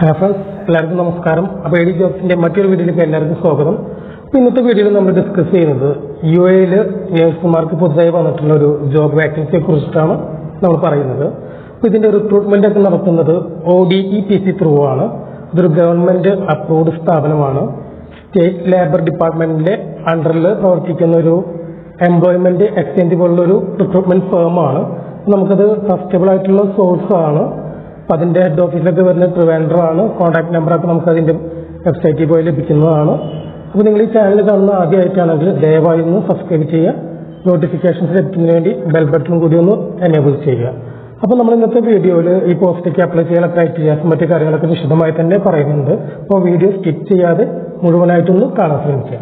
hello friends എല്ലാവർക്കും നമസ്കാരം അപ്പോൾ എ ഡി ജോബ്സിന്റെ മറ്റൊരു വീഡിയോയിലേക്ക് എല്ലാവർക്കും സ്വാഗതം അപ്പോൾ ഇന്നത്തെ വീഡിയോയിൽ നമ്മൾ ഡിസ്കസ് ചെയ്യുന്നത് യു എയിൽ നേഴ്സുമാർക്ക് പുതുതായി വന്നിട്ടുള്ള ഒരു ജോബ് വാക്കൻസിയെ കുറിച്ചിട്ടാണ് നമ്മൾ പറയുന്നത് അപ്പോൾ ഇതിന്റെ റിക്രൂട്ട്മെന്റ് ഒക്കെ നടത്തുന്നത് O D E P C through ആണ് ഇതൊരു ഗവൺമെന്റ് അപ്രൂവ്ഡ് സ്ഥാപനമാണ് സ്റ്റേറ്റ് ലേബർ ഡിപ്പാർട്ട്മെന്റിന്റെ അണ്ടറിൽ പ്രവർത്തിക്കുന്ന ഒരു എംപ്ലോയ്മെന്റ് എക്സ്ചേഞ്ച് പോലുള്ള ഒരു റിക്രൂട്ട്മെന്റ് ഫേമാണ് നമുക്കത് ട്രസ്റ്റബിൾ ആയിട്ടുള്ള സോഴ്സ് ആണ് അപ്പൊ അതിന്റെ ഹെഡ് ഓഫീസിലൊക്കെ വരുന്ന ട്രിവാൻഡ്രം ആണ് കോൺടാക്ട് നമ്പറൊക്കെ നമുക്ക് അതിന്റെ വെബ്സൈറ്റിൽ പോയി ലഭിക്കുന്നതാണ് അപ്പോൾ നിങ്ങൾ ഈ ചാനൽ കാണുന്ന ആദ്യമായിട്ടാണെങ്കിൽ ദയവായി ഒന്ന് സബ്സ്ക്രൈബ് ചെയ്യുക നോട്ടിഫിക്കേഷൻസ് ലഭിക്കുന്നതിന് വേണ്ടി ബെൽ ബട്ടൺ കൂടി ഒന്ന് എനേബിൾ ചെയ്യുക അപ്പോൾ നമ്മൾ ഇന്നത്തെ വീഡിയോയിൽ ഈ പോസ്റ്റിലേക്ക് അപ്ലൈ ചെയ്യാനുള്ള ക്രൈറ്റീരിയാസും മറ്റു കാര്യങ്ങളൊക്കെ വിശദമായി തന്നെ പറയുന്നുണ്ട് അപ്പോൾ വീഡിയോ സ്കിപ്പ് ചെയ്യാതെ മുഴുവനായിട്ടൊന്ന് കാണാൻ ശ്രമിക്കുക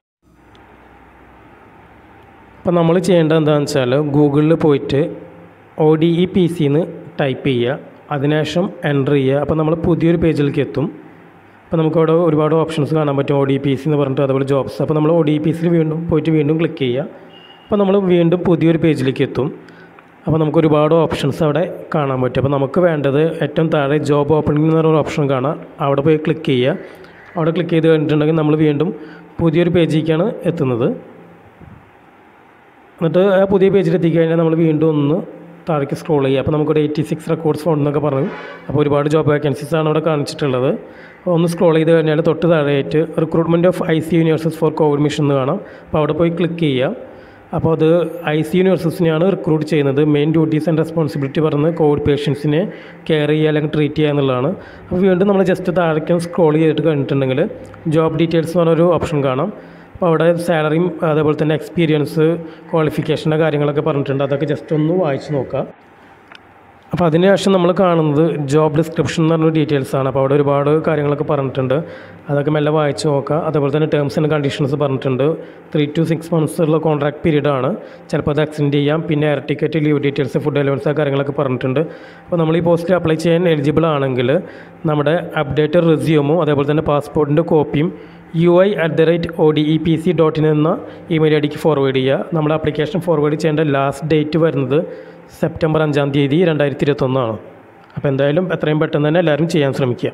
അപ്പോൾ നമ്മൾ ചെയ്യേണ്ടത് എന്താണെന്ന് വെച്ചാൽ ഗൂഗിളിൽ പോയിട്ട് ഒ ഡി ഇ പി സിന്ന് ടൈപ്പ് ചെയ്യുക അതിനുശേഷം എൻ്റർ ചെയ്യുക അപ്പോൾ നമ്മൾ പുതിയൊരു പേജിലേക്ക് എത്തും അപ്പോൾ നമുക്കവിടെ ഒരുപാട് ഓപ്ഷൻസ് കാണാൻ പറ്റും ഒ ഡി പി സി എന്ന് പറഞ്ഞിട്ട് അതുപോലെ ജോബ്സ് അപ്പോൾ നമ്മൾ ഒ ഡി പി സിയിൽ വീണ്ടും പോയിട്ട് വീണ്ടും ക്ലിക്ക് ചെയ്യുക അപ്പോൾ നമ്മൾ വീണ്ടും പുതിയൊരു പേജിലേക്ക് എത്തും അപ്പോൾ നമുക്ക് ഒരുപാട് ഓപ്ഷൻസ് അവിടെ കാണാൻ പറ്റും അപ്പോൾ നമുക്ക് വേണ്ടത് ഏറ്റവും താഴെ ജോബ് ഓപ്പണിംഗ് എന്ന് പറഞ്ഞ ഓപ്ഷൻ കാണാം അവിടെ പോയി ക്ലിക്ക് ചെയ്യുക അവിടെ ക്ലിക്ക് ചെയ്ത് കഴിഞ്ഞിട്ടുണ്ടെങ്കിൽ നമ്മൾ വീണ്ടും പുതിയൊരു പേജിലേക്കാണ് എത്തുന്നത് എന്നിട്ട് ആ പുതിയ പേജിൽ എത്തിക്കഴിഞ്ഞാൽ നമ്മൾ വീണ്ടും ഒന്ന് താഴേക്ക് സ്ക്രോൾ ചെയ്യുക അപ്പോൾ നമുക്കൊരു എയ്റ്റി സിക്സ് റെക്കോർഡ്സ് ഫോൺ എന്നൊക്കെ പറഞ്ഞു അപ്പോൾ ഒരുപാട് ജോബ് വേക്കൻസീസ് ആണ് അവിടെ കാണിച്ചിട്ടുള്ളത് അപ്പോൾ ഒന്ന് സ്ക്രോൾ ചെയ്ത് കഴിഞ്ഞാൽ തൊട്ട് താഴെയായിട്ട് recruitment of I C U nurses for covid mission എന്ന് കാണാം അപ്പോൾ അവിടെ പോയി ക്ലിക്ക് ചെയ്യുക അപ്പോൾ അത് ഐ സി യൂണിവേഴ്സസിനെയാണ് റിക്രൂട്ട് ചെയ്യുന്നത് മെയിൻ ഡ്യൂട്ടീസ് ആൻഡ് റെസ്പോൺസിബിലിറ്റി പറഞ്ഞ് കോവിഡ് പേഷ്യൻസിനെ കെയർ ചെയ്യുക അല്ലെങ്കിൽ ട്രീറ്റ് ചെയ്യുക എന്നുള്ളതാണ് അപ്പോൾ വീണ്ടും നമ്മൾ ജസ്റ്റ് താഴേക്ക് സ്ക്രോൾ ചെയ്തിട്ട് കഴിഞ്ഞിട്ടുണ്ടെങ്കിൽ ജോബ് ഡീറ്റെയിൽസ് എന്ന് പറഞ്ഞൊരു ഓപ്ഷൻ കാണാം അപ്പോൾ അവിടെ സാലറിയും അതേപോലെ തന്നെ എക്സ്പീരിയൻസ് ക്വാളിഫിക്കേഷൻ്റെ കാര്യങ്ങളൊക്കെ പറഞ്ഞിട്ടുണ്ട് അതൊക്കെ ജസ്റ്റ് ഒന്ന് വായിച്ച് നോക്കുക അപ്പോൾ അതിനുശേഷം നമ്മൾ കാണുന്നത് ജോബ് ഡിസ്ക്രിപ്ഷൻ എന്ന് പറഞ്ഞ ഡീറ്റെയിൽസ് ആണ് അപ്പോൾ അവിടെ ഒരുപാട് കാര്യങ്ങളൊക്കെ പറഞ്ഞിട്ടുണ്ട് അതൊക്കെ മെല്ലെ വായിച്ച് നോക്കുക അതേപോലെ തന്നെ ടേംസ് ആൻഡ് കണ്ടീഷൻസ് പറഞ്ഞിട്ടുണ്ട് ത്രീ ടു സിക്സ് മന്ത്സ് ഉള്ള കോൺട്രാക്ട് പീരീഡ് ആണ് ചിലപ്പോൾ അത് എക്സ്റ്റെൻഡ് ചെയ്യാം പിന്നെ air ticket leave details food allowance ആ കാര്യങ്ങളൊക്കെ പറഞ്ഞിട്ടുണ്ട് അപ്പോൾ നമ്മൾ ഈ പോസ്റ്റിൽ അപ്ലൈ ചെയ്യാൻ എലിജിബിൾ ആണെങ്കിൽ നമ്മുടെ അപ്ഡേറ്റഡ് റെസ്യൂമും അതേപോലെ തന്നെ പാസ്പോർട്ടിൻ്റെ കോപ്പിയും U I at the rate O D E P C dot in എന്ന ഇമെയിൽ ഐ ഡിക്ക് ഫോർവേഡ് ചെയ്യുക നമ്മുടെ ആപ്ലിക്കേഷൻ ഫോർവേഡ് ചെയ്യേണ്ട ലാസ്റ്റ് ഡേറ്റ് വരുന്നത് സെപ്റ്റംബർ അഞ്ചാം തീയതി രണ്ടായിരത്തി ഇരുപത്തൊന്നാണ് അപ്പോൾ എന്തായാലും എത്രയും പെട്ടെന്ന് തന്നെ എല്ലാവരും ചെയ്യാൻ ശ്രമിക്കുക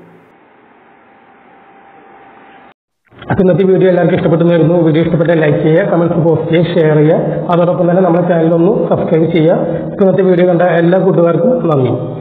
അപ്പോൾ ഇന്നത്തെ വീഡിയോ എല്ലാവർക്കും ഇഷ്ടപ്പെട്ടു വരുന്നു വീഡിയോ ഇഷ്ടപ്പെട്ട ലൈക്ക് ചെയ്യുക കമൻസ് പോസ്റ്റ് ചെയ്യുക ഷെയർ ചെയ്യുക അതോടൊപ്പം തന്നെ നമ്മുടെ ചാനൽ ഒന്ന് സബ്സ്ക്രൈബ് ചെയ്യുക അപ്പോൾ ഇന്നത്തെ വീഡിയോ കണ്ട എല്ലാ കൂട്ടുകാർക്കും നന്ദി